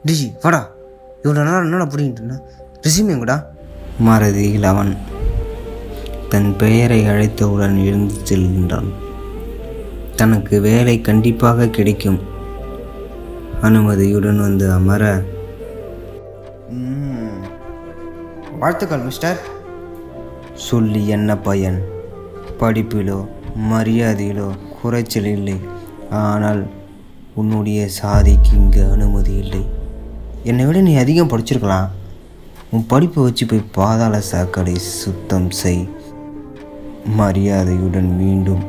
டிஜி வாடா இவ்வளோ நேரம் என்னடா பிடிங்கிட்டு இருந்தேன் ரிசிம் எங்கடா மறதியில் அவன் தன் பெயரை அழைத்தவுடன் எழுந்து செல்கின்றான் தனக்கு வேலை கண்டிப்பாக கிடைக்கும் அனுமதியுடன் வந்து அமர ம். வாழ்த்துக்கள் மிஸ்டர் சொல்லி என்ன பயன் படிப்பிலோ மரியாதையிலோ குறைச்சல் இல்லை ஆனால் உன்னுடைய சாதிக்கு இங்கு அனுமதி இல்லை என்னை விட நீ அதிகம் படிச்சிருக்கலாம் உன் படிப்பை வச்சு போய் பாதாள சாக்கடை சுத்தம் செய் மரியாதையுடன் மீண்டும்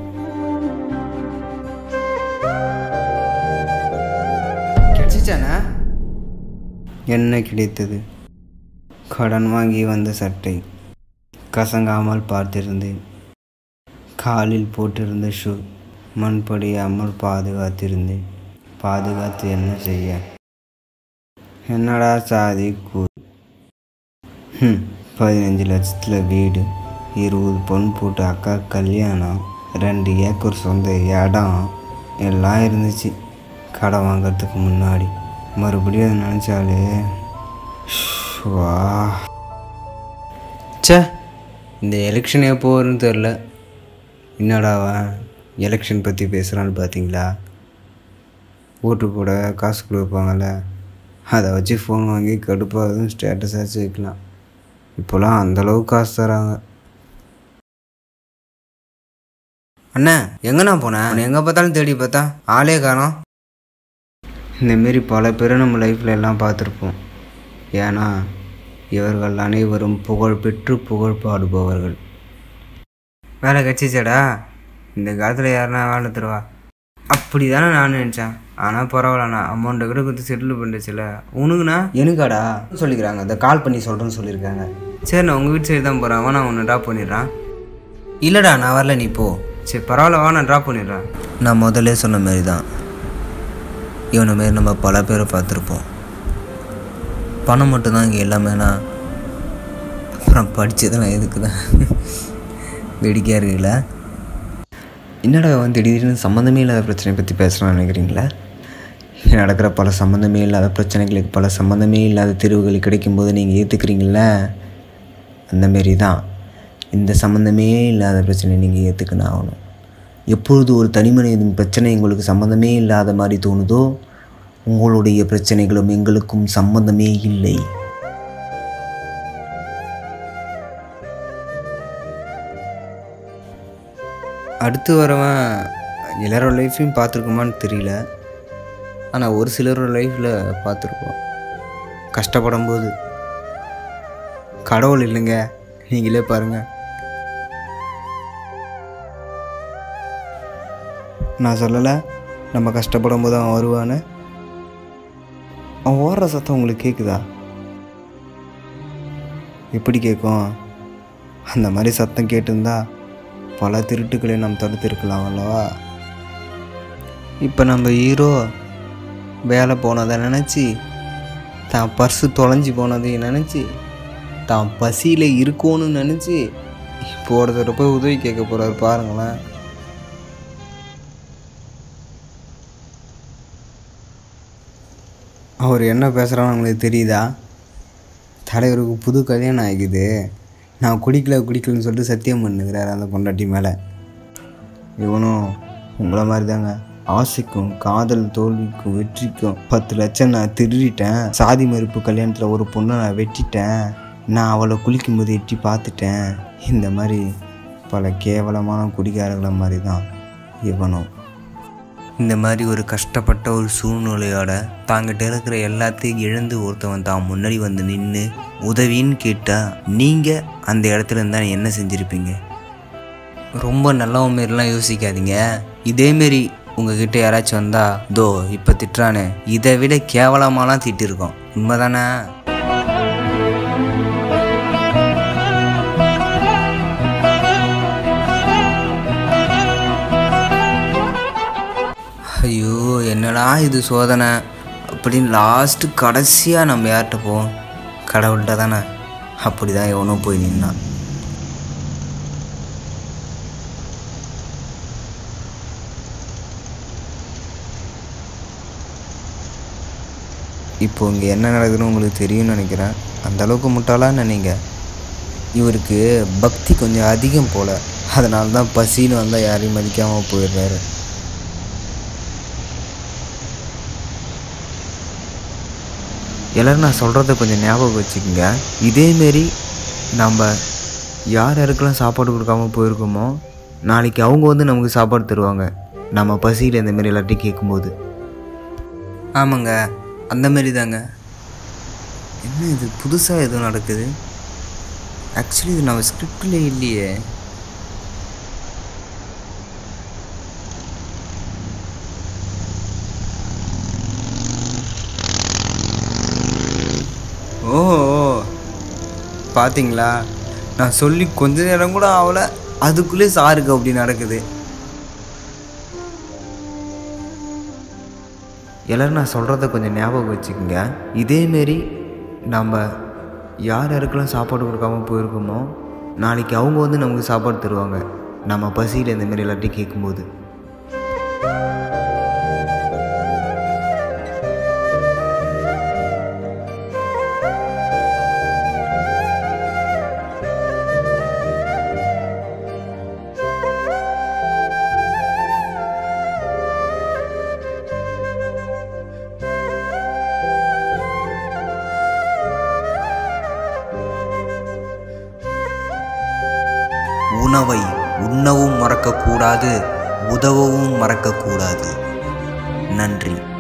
கிடைச்சிச்சானே என்ன கிடைத்தது கடன் வாங்கி வந்த சட்டை கசங்காமல் பார்த்திருந்தேன் காலில் போட்டிருந்த ஷூ மண் படியாமல் பாதுகாத்திருந்தேன் பாதுகாத்து என்ன செய்ய என்னடா சாதி கூ ஹம், பதினஞ்சு லட்சத்தில் வீடு இருபது பொன் போட்டு அக்கா கல்யாணம் ரெண்டு ஏக்கர் சொந்த இடம் எல்லாம் இருந்துச்சு கடை வாங்கிறதுக்கு முன்னாடி மறுபடியும் அதை நினச்சாலே வா ச்சே இந்த எலெக்ஷன் எப்போ வரும்னு தெரில என்னடா அவன் எலெக்ஷன் பற்றி பேசுகிறான்னு பார்த்தீங்களா ஓட்டு போட காசு கொடுப்பாங்கல்ல அதை வச்சு ஃபோன் வாங்கி கடுப்பாகவும் ஸ்டேட்டஸாச்சு வைக்கலாம் இப்போலாம் அந்தளவுக்கு காசு தராங்க அண்ணா எங்கண்ணா போனேன் உன்னை எங்கே பார்த்தாலும் தேடி பார்த்தா ஆளே காணோம் இந்தமாரி பல பேரை நம்ம லைஃப்பில் எல்லாம் பார்த்துருப்போம் ஏன்னா இவர்கள் அனைவரும் புகழ் பெற்று புகழ் பாடுபவர்கள் வேலை கிடச்சிச்சாடா இந்த காலத்தில் யாருன்னா வேலை தருவா அப்படி தானே நான் நினச்சேன் ஆனால் பரவாயில்லண்ணா அமௌண்ட்டை கூட கொடுத்து செட்டில் பண்ணிச்சுல உனக்குண்ணா எனக்காடா சொல்லிக்கிறாங்க அதை கால் பண்ணி சொல்கிறேன்னு சொல்லியிருக்காங்க சரி நான் உங்கள் வீட்டு சைடு தான் போகிறேன் அவன் நான் உன்னை ட்ராப் பண்ணிடுறான் இல்லைடா நான் வரல நீ போ சரி பரவாயில்ல வா நான் ட்ராப் பண்ணிடுறேன் நான் முதல்ல சொன்ன மாரி தான் இவனை மாரி நம்ம பல பேரை பார்த்துருப்போம் பணம் மட்டும்தான் இங்கே எல்லாமேனா அப்புறம் படித்ததெல்லாம் எதுக்கு தான் வேடிக்கையாக இருக்குல்ல என்னடா வந்து திடீர்னு சம்மந்தமே இல்லாத பிரச்சனையை பற்றி பேசுகிறான்னு நினைக்கிறீங்களா நடக்கிற பல சம்மந்தமே இல்லாத பிரச்சனைகளுக்கு பல சம்மந்தமே இல்லாத தீர்வுகள் கிடைக்கும்போது நீங்கள் ஏற்றுக்கிறீங்கள அந்தமாரி தான் இந்த சம்மந்தமே இல்லாத பிரச்சனையை நீங்கள் ஏற்றுக்கணும் ஆகணும் எப்பொழுது ஒரு தனிமனிதன் பிரச்சனை உங்களுக்கு சம்மந்தமே இல்லாத மாதிரி தோணுதோ உங்களுடைய பிரச்சனைகளும் எங்களுக்கும் சம்மந்தமே இல்லை அடுத்து வரவன் எல்லாரோட லைஃப்பையும் பார்த்துருக்குமான்னு தெரியல ஆனால் ஒரு சிலரோட லைஃப்பில் பார்த்துருப்போம் கஷ்டப்படும் போது கடவுள் இல்லைங்க நீங்களே பாருங்கள் நான் சொல்லலை நம்ம கஷ்டப்படும் போது அவன் வருவான்னு அவன் ஓடுற சத்தம் உங்களுக்கு கேட்குதா எப்படி கேட்கும் அந்த மாதிரி சத்தம் கேட்டிருந்தா பல திருட்டுக்களை நாம் தடுத்திருக்கலாம் அல்லவா இப்போ நம்ம ஹீரோ வேலை போனதை நினச்சி தான் பர்ஸு தொலைஞ்சி போனதையும் நினச்சி தான் பசியில் இருக்கோன்னு நினச்சி இப்போ ஒருத்தர் போய் உதவி கேட்க போகிறாரு பாருங்களேன் அவர் என்ன பேசுகிறான்னு உங்களுக்கு தெரியுதா தலைவருக்கு புது கல்யாணம் ஆகிக்குது நான் குடிக்கல குடிக்கலன்னு சொல்லிட்டு சத்தியம் பண்ணுகிறார் அந்த பொண்டாட்டி மேலே இவனும் உங்களை மாதிரி தாங்க ஆசைக்கும் காதல் தோல்விக்கும் வெற்றிக்கும் பத்து லட்சம் நான் திருடிட்டேன் சாதி மறுப்பு கல்யாணத்தில் ஒரு பொண்ணை நான் வெட்டிட்டேன் நான் அவளை குளிக்கும்போது எட்டி பார்த்துட்டேன் இந்த மாதிரி பல கேவலமான குடிகாரர்களை மாதிரி தான் இவனும் இந்த மாதிரி ஒரு கஷ்டப்பட்ட ஒரு சூழ்நிலையோட தாங்கிட்ட இருக்கிற எல்லாத்தையும் இழந்து ஒருத்தவன் தான் முன்னாடி வந்து நின்று உதவின்னு கேட்டால் நீங்கள் அந்த இடத்துல இருந்தால் என்ன செஞ்சுருப்பீங்க ரொம்ப நல்லவன் மாரிலாம் யோசிக்காதீங்க இதேமாரி உங்ககிட்ட யாராச்சும் வந்தா தோ இப்போ திட்டுறானே இதை விட கேவலமாலாம் திட்டிருக்கோம் உண்மைதானே ஐயோ என்னடா இது சோதனை அப்படின்னு லாஸ்ட்டு கடைசியாக நம்ம யார்கிட்ட போவோம் கடவுள்கிட்ட தானே அப்படி தான் எவனோ போய் நின்னான் இப்போ இங்கே என்ன நடக்குதுன்னு உங்களுக்கு தெரியும்னு நினைக்கிறேன் அந்த அளவுக்கு முட்டாளான்னு நினைங்க இவருக்கு பக்தி கொஞ்சம் அதிகம் போல் அதனால தான் பசின்னு வந்தால் யாரையும் மதிக்காமல் போயிடுறாரு எல்லோரும் நான் சொல்கிறத கொஞ்சம் ஞாபகம் வச்சுக்கோங்க இதேமாரி நம்ம யார் யாருக்கெல்லாம் சாப்பாடு கொடுக்காம போயிருக்கோமோ நாளைக்கு அவங்க வந்து நமக்கு சாப்பாடு தருவாங்க நம்ம பசியில் இந்த மாதிரி எல்லாத்தையும் கேட்கும்போது ஆமாங்க அந்த மாரி தாங்க என்ன இது புதுசாக எதுவும் நடக்குது ஆக்சுவலி இது நம்ம ஸ்கிரிப்டில் இல்லையே ஓ பார்த்தீங்களா நான் சொல்லி கொஞ்ச நேரம் கூட ஆகலை அதுக்குள்ளே சாருக்கு அப்படி நடக்குது எல்லோரும் நான் சொல்கிறத கொஞ்சம் ஞாபகம் வச்சுக்கோங்க இதேமாரி நம்ம யார் யாருக்கெல்லாம் சாப்பாடு கொடுக்காம போயிருக்கோமோ நாளைக்கு அவங்க வந்து நமக்கு சாப்பாடு தருவாங்க நம்ம பசியில் இந்த மாதிரி எல்லாத்தையும் கேட்கும்போது உணவை உண்ணவும் மறக்கக்கூடாது உதவவும் மறக்கக்கூடாது நன்றி